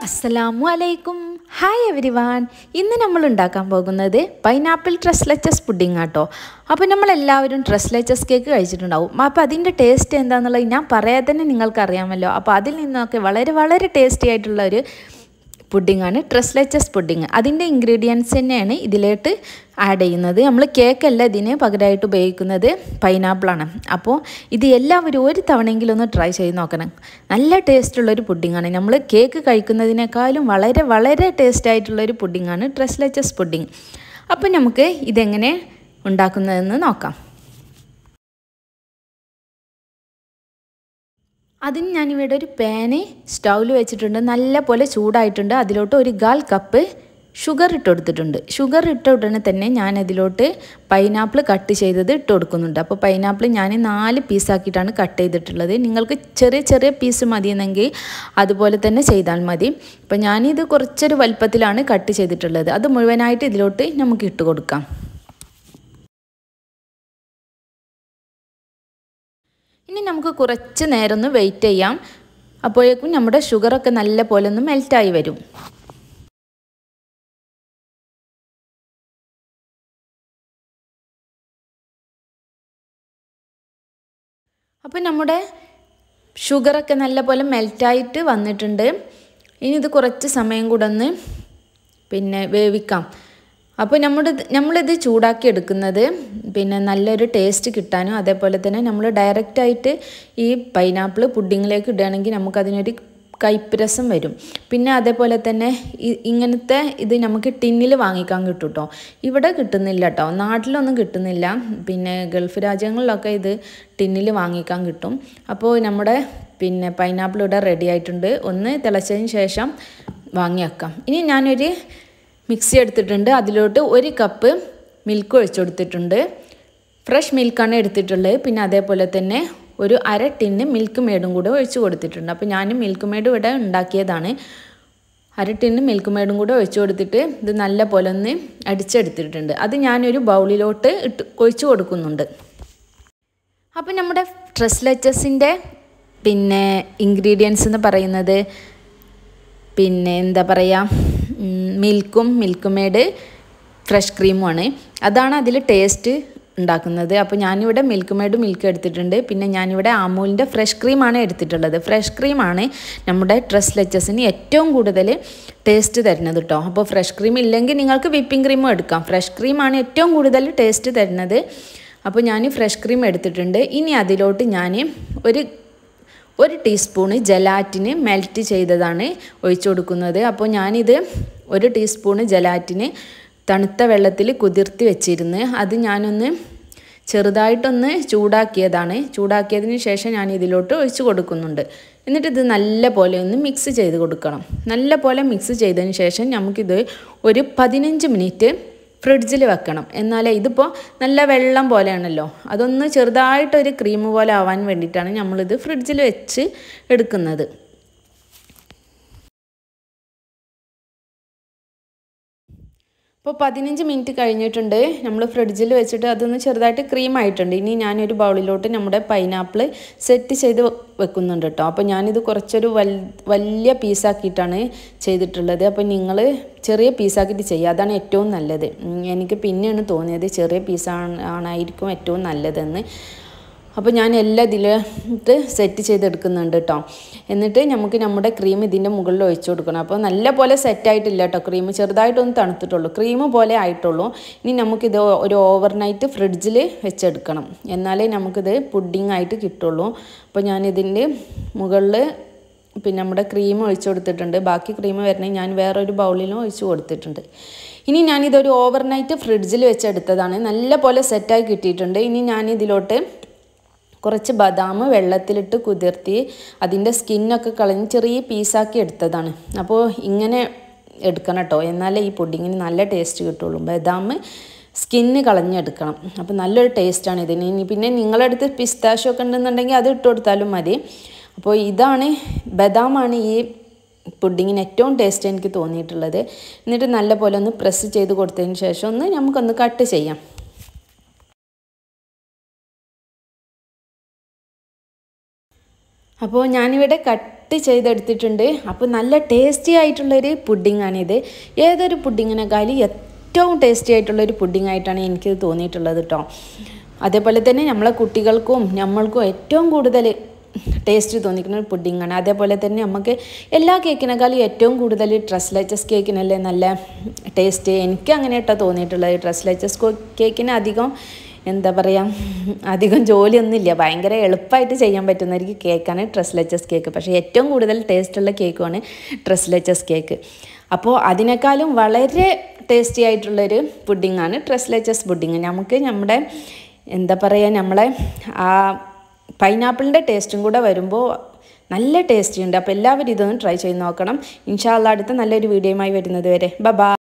അസ്സലാമു അലൈക്കും hi every van ഇന്ന് നമ്മൾ ഉണ്ടാക്കാൻ പോകുന്നത് പൈനാപ്പിൾ ട്രസ്ലെച്ചസ് പുഡിംഗ് ആട്ടോ അപ്പോൾ നമ്മളെല്ലാവരും ട്രസ്ലെച്ചസ് കേക്ക് കഴിച്ചിട്ടുണ്ടാവും അപ്പോൾ അതിൻ്റെ ടേസ്റ്റ് എന്താണെന്നുള്ളത് ഞാൻ പറയാതെ തന്നെ നിങ്ങൾക്കറിയാമല്ലോ അപ്പോൾ അതിൽ നിന്നൊക്കെ വളരെ വളരെ ടേസ്റ്റി ആയിട്ടുള്ള ഒരു പുഡിങ്ങാണ് ട്രസ്ലെച്ചസ് പുഡിങ് അതിൻ്റെ ഇൻഗ്രീഡിയൻസ് തന്നെയാണ് ഇതിലോട്ട് ആഡ് ചെയ്യുന്നത് നമ്മൾ കേക്കല്ല ഇതിന് പകരമായിട്ട് ഉപയോഗിക്കുന്നത് പൈനാപ്പിളാണ് അപ്പോൾ ഇത് എല്ലാവരും ഒരു തവണയെങ്കിലും ഒന്ന് ട്രൈ ചെയ്ത് നോക്കണം നല്ല ടേസ്റ്റുള്ളൊരു പുഡിങ്ങാണ് നമ്മൾ കേക്ക് കഴിക്കുന്നതിനേക്കാളും വളരെ വളരെ ടേസ്റ്റ് ആയിട്ടുള്ളൊരു പുഡിങ്ങാണ് ട്രസ്ലെച്ചസ് പുഡിങ് അപ്പോൾ നമുക്ക് ഇതെങ്ങനെ ഉണ്ടാക്കുന്നതെന്ന് നോക്കാം അതിന് ഞാനിവിടെ ഒരു പാന് സ്റ്റൗവിൽ വെച്ചിട്ടുണ്ട് നല്ല പോലെ ചൂടായിട്ടുണ്ട് അതിലോട്ട് ഒരു ഗാൽ കപ്പ് ഷുഗർ ഇട്ട് കൊടുത്തിട്ടുണ്ട് ഷുഗർ ഇട്ട ഉടനെ തന്നെ ഞാൻ അതിലോട്ട് പൈനാപ്പിൾ കട്ട് ചെയ്തത് ഇട്ട് കൊടുക്കുന്നുണ്ട് അപ്പോൾ പൈനാപ്പിൾ ഞാൻ നാല് പീസാക്കിയിട്ടാണ് കട്ട് ചെയ്തിട്ടുള്ളത് നിങ്ങൾക്ക് ചെറിയ ചെറിയ പീസ് മതിയെന്നെങ്കിൽ അതുപോലെ തന്നെ ചെയ്താൽ മതി അപ്പോൾ ഞാനിത് കുറച്ചൊരു വലുപ്പത്തിലാണ് കട്ട് ചെയ്തിട്ടുള്ളത് അത് മുഴുവനായിട്ട് ഇതിലോട്ട് നമുക്ക് ഇട്ട് കൊടുക്കാം ഇനി നമുക്ക് കുറച്ച് നേരം ഒന്ന് വെയിറ്റ് ചെയ്യാം അപ്പോഴേക്കും നമ്മുടെ ഷുഗറൊക്കെ നല്ല പോലെ ഒന്ന് മെൽറ്റായി വരും അപ്പോൾ നമ്മുടെ ഷുഗറൊക്കെ നല്ല പോലെ മെൽറ്റായിട്ട് വന്നിട്ടുണ്ട് ഇനി ഇത് കുറച്ച് സമയം കൂടെ ഒന്ന് പിന്നെ വേവിക്കാം അപ്പോൾ നമ്മുടെ നമ്മളിത് ചൂടാക്കി എടുക്കുന്നത് പിന്നെ നല്ലൊരു ടേസ്റ്റ് കിട്ടാനും അതേപോലെ തന്നെ നമ്മൾ ഡയറക്റ്റായിട്ട് ഈ പൈനാപ്പിൾ പുഡിങ്ങിലേക്ക് ഇടുകയാണെങ്കിൽ നമുക്കതിനൊരു കയ്പ്പ് രസം വരും പിന്നെ അതേപോലെ തന്നെ ഇങ്ങനത്തെ ഇത് നമുക്ക് ടിന്നിൽ വാങ്ങിക്കാൻ കിട്ടും കേട്ടോ ഇവിടെ കിട്ടുന്നില്ല കേട്ടോ നാട്ടിലൊന്നും കിട്ടുന്നില്ല പിന്നെ ഗൾഫ് രാജ്യങ്ങളിലൊക്കെ ഇത് ടിന്നിൽ വാങ്ങിക്കാൻ കിട്ടും അപ്പോൾ നമ്മുടെ പിന്നെ പൈനാപ്പിൾ ഇവിടെ റെഡി ആയിട്ടുണ്ട് ഒന്ന് തിളച്ചതിന് ശേഷം വാങ്ങി വെക്കാം ഇനി ഞാനൊരു മിക്സി എടുത്തിട്ടുണ്ട് അതിലോട്ട് ഒരു കപ്പ് മിൽക്ക് ഒഴിച്ചു കൊടുത്തിട്ടുണ്ട് ഫ്രഷ് മിൽക്കാണ് എടുത്തിട്ടുള്ളത് പിന്നെ അതേപോലെ തന്നെ ഒരു അര ടിന്ന് മിൽക്ക് മേഡും കൂടെ ഒഴിച്ചു കൊടുത്തിട്ടുണ്ട് അപ്പോൾ ഞാൻ മിൽക്ക് മേഡ് ഇവിടെ ഉണ്ടാക്കിയതാണ് അര ടിന്ന് മിൽക്ക് മേഡും കൂടെ ഒഴിച്ചു കൊടുത്തിട്ട് ഇത് നല്ല പോലെ ഒന്ന് അടിച്ചെടുത്തിട്ടുണ്ട് അത് ഞാനൊരു ബൗളിലോട്ട് ഇട്ട് ഒഴിച്ചു കൊടുക്കുന്നുണ്ട് അപ്പോൾ നമ്മുടെ ട്രസ്ലെച്ചസിൻ്റെ പിന്നെ ഇൻഗ്രീഡിയൻസ് എന്ന് പറയുന്നത് പിന്നെ എന്താ പറയുക മിൽക്കും മിൽക്ക് മേഡ് ഫ്രഷ് ക്രീമുമാണ് അതാണ് അതിൽ ടേസ്റ്റ് ഉണ്ടാക്കുന്നത് അപ്പോൾ ഞാനിവിടെ മിൽക്ക് മേഡ് മിൽക്ക് എടുത്തിട്ടുണ്ട് പിന്നെ ഞാനിവിടെ അമൂലിൻ്റെ ഫ്രഷ് ക്രീമാണ് എടുത്തിട്ടുള്ളത് ഫ്രഷ് ക്രീമാണ് നമ്മുടെ ഡ്രസ് ലെച്ചസിന് ഏറ്റവും കൂടുതൽ ടേസ്റ്റ് തരുന്നത് കേട്ടോ അപ്പോൾ ഫ്രഷ് ക്രീം ഇല്ലെങ്കിൽ നിങ്ങൾക്ക് വിപ്പിംഗ് ക്രീമും എടുക്കാം ഫ്രഷ് ക്രീമാണ് ഏറ്റവും കൂടുതൽ ടേസ്റ്റ് തരുന്നത് അപ്പോൾ ഞാൻ ഫ്രഷ് ക്രീം എടുത്തിട്ടുണ്ട് ഇനി അതിലോട്ട് ഞാൻ ഒരു ഒരു ടീസ്പൂണ് ജലാറ്റിന് മെൽറ്റ് ചെയ്തതാണ് ഒഴിച്ചു കൊടുക്കുന്നത് അപ്പോൾ ഞാനിത് ഒരു ടീസ്പൂണ് ജലാറ്റിന് തണുത്ത വെള്ളത്തിൽ കുതിർത്തി വെച്ചിരുന്ന് അത് ഞാനൊന്ന് ചെറുതായിട്ടൊന്ന് ചൂടാക്കിയതാണ് ചൂടാക്കിയതിന് ശേഷം ഞാൻ ഇതിലോട്ട് ഒഴിച്ചു കൊടുക്കുന്നുണ്ട് എന്നിട്ട് ഇത് നല്ല പോലെ ഒന്ന് മിക്സ് ചെയ്ത് കൊടുക്കണം നല്ല പോലെ മിക്സ് ചെയ്തതിന് ശേഷം നമുക്കിത് ഒരു പതിനഞ്ച് മിനിറ്റ് ഫ്രിഡ്ജിൽ വെക്കണം എന്നാലേ ഇതിപ്പോൾ നല്ല വെള്ളം പോലെയാണല്ലോ അതൊന്ന് ചെറുതായിട്ടൊരു ക്രീം പോലെ ആവാൻ വേണ്ടിയിട്ടാണ് നമ്മളിത് ഫ്രിഡ്ജിൽ വെച്ച് എടുക്കുന്നത് ഇപ്പോൾ പതിനഞ്ച് മിനിറ്റ് കഴിഞ്ഞിട്ടുണ്ട് നമ്മൾ ഫ്രിഡ്ജിൽ വെച്ചിട്ട് അതൊന്ന് ചെറുതായിട്ട് ക്രീം ആയിട്ടുണ്ട് ഇനി ഞാനൊരു ബൗളിലോട്ട് നമ്മുടെ പൈനാപ്പിൾ സെറ്റ് ചെയ്ത് വെക്കുന്നുണ്ട് കേട്ടോ അപ്പോൾ ഞാനിത് കുറച്ചൊരു വൽ വലിയ പീസാക്കിയിട്ടാണ് ചെയ്തിട്ടുള്ളത് അപ്പോൾ നിങ്ങൾ ചെറിയ പീസാക്കിയിട്ട് ചെയ്യുക അതാണ് ഏറ്റവും നല്ലത് എനിക്ക് പിന്നെയാണ് തോന്നിയത് ചെറിയ പീസാണ് ആണായിരിക്കും ഏറ്റവും നല്ലതെന്ന് അപ്പോൾ ഞാൻ എല്ലാം ഇതിലിട്ട് സെറ്റ് ചെയ്തെടുക്കുന്നുണ്ട് കേട്ടോ എന്നിട്ട് നമുക്ക് നമ്മുടെ ക്രീം ഇതിൻ്റെ മുകളിൽ ഒഴിച്ചു കൊടുക്കണം അപ്പോൾ നല്ല പോലെ സെറ്റായിട്ടില്ല കേട്ടോ ക്രീം ചെറുതായിട്ടൊന്ന് തണുത്തിട്ടുള്ളൂ ക്രീം പോലെ ആയിട്ടുള്ളൂ ഇനി നമുക്കിത് ഒരു ഓവർനൈറ്റ് ഫ്രിഡ്ജിൽ വെച്ചെടുക്കണം എന്നാലേ നമുക്കിത് പുഡിംഗ് ആയിട്ട് കിട്ടുള്ളൂ അപ്പോൾ ഞാനിതിൻ്റെ മുകളിൽ പിന്നെ നമ്മുടെ ക്രീം ഒഴിച്ചു കൊടുത്തിട്ടുണ്ട് ബാക്കി ക്രീം വരണമെങ്കിൽ ഞാൻ വേറൊരു ബൗളിലും ഒഴിച്ചു കൊടുത്തിട്ടുണ്ട് ഇനി ഞാനിതൊരു ഓവർനൈറ്റ് ഫ്രിഡ്ജിൽ വെച്ചെടുത്തതാണ് നല്ല പോലെ സെറ്റായി കിട്ടിയിട്ടുണ്ട് ഇനി ഞാനിതിലോട്ട് കുറച്ച് ബദാം വെള്ളത്തിലിട്ട് കുതിർത്തി അതിൻ്റെ സ്കിന്നൊക്കെ കളഞ്ഞ് ചെറിയ പീസാക്കി എടുത്തതാണ് അപ്പോൾ ഇങ്ങനെ എടുക്കണം കേട്ടോ എന്നാലേ ഈ പുഡിങ്ങിന് നല്ല ടേസ്റ്റ് കിട്ടുള്ളൂ ബദാം സ്കിന്ന് കളഞ്ഞെടുക്കണം അപ്പോൾ നല്ലൊരു ടേസ്റ്റാണ് ഇതിന് ഇനി പിന്നെ നിങ്ങളുടെ അടുത്ത് പിസ്താഷോ ഒക്കെ ഉണ്ടെന്നുണ്ടെങ്കിൽ അത് ഇട്ട് കൊടുത്താലും മതി അപ്പോൾ ഇതാണ് ബദാമാണ് ഈ പുഡിങ്ങിന് ഏറ്റവും ടേസ്റ്റ് എനിക്ക് തോന്നിയിട്ടുള്ളത് എന്നിട്ട് നല്ല പോലെ ഒന്ന് പ്രസ് ചെയ്ത് കൊടുത്തതിന് ശേഷം ഒന്ന് നമുക്കൊന്ന് കട്ട് ചെയ്യാം അപ്പോൾ ഞാനിവിടെ കട്ട് ചെയ്തെടുത്തിട്ടുണ്ട് അപ്പോൾ നല്ല ടേസ്റ്റി ആയിട്ടുള്ളൊരു പുഡിങ്ങാണിത് ഏതൊരു പുഡിങ്ങിനേക്കാളും ഏറ്റവും ടേസ്റ്റി ആയിട്ടുള്ളൊരു പുഡിംഗ് ആയിട്ടാണ് എനിക്ക് തോന്നിയിട്ടുള്ളത് കേട്ടോ അതേപോലെ തന്നെ നമ്മളെ കുട്ടികൾക്കും നമ്മൾക്കും ഏറ്റവും കൂടുതൽ ടേസ്റ്റ് തോന്നിക്കുന്ന ഒരു പുഡിങ്ങാണ് അതേപോലെ തന്നെ നമുക്ക് എല്ലാ കേക്കിനേക്കാളും ഏറ്റവും കൂടുതൽ ട്രസ്ലൈച്ചസ് കേക്കിനല്ലേ നല്ല ടേസ്റ്റ് എനിക്ക് അങ്ങനെ കേട്ടോ തോന്നിയിട്ടുള്ളത് ട്രസ്ലൈച്ചസ് കേക്കിന് അധികം എന്താ പറയുക അധികം ജോലിയൊന്നുമില്ല ഭയങ്കര എളുപ്പമായിട്ട് ചെയ്യാൻ പറ്റുന്ന ഒരു കേക്കാണ് ട്രസ്ലച്ചസ് കേക്ക് പക്ഷേ ഏറ്റവും കൂടുതൽ ടേസ്റ്റുള്ള കേക്കുമാണ് ട്രസ്ലച്ചസ് കേക്ക് അപ്പോൾ അതിനേക്കാളും വളരെ ടേസ്റ്റി ആയിട്ടുള്ളൊരു പുഡിങ്ങാണ് ട്രസ്ലച്ചസ് പുഡിങ് നമുക്ക് നമ്മുടെ എന്താ പറയുക നമ്മളെ ആ പൈനാപ്പിളിൻ്റെ ടേസ്റ്റും കൂടെ വരുമ്പോൾ നല്ല ടേസ്റ്റി ഉണ്ട് അപ്പോൾ എല്ലാവരും ഇതൊന്ന് ട്രൈ ചെയ്ത് നോക്കണം ഇൻഷാല്ല അടുത്ത നല്ലൊരു വീഡിയോയുമായി വരുന്നത് വരെ ബ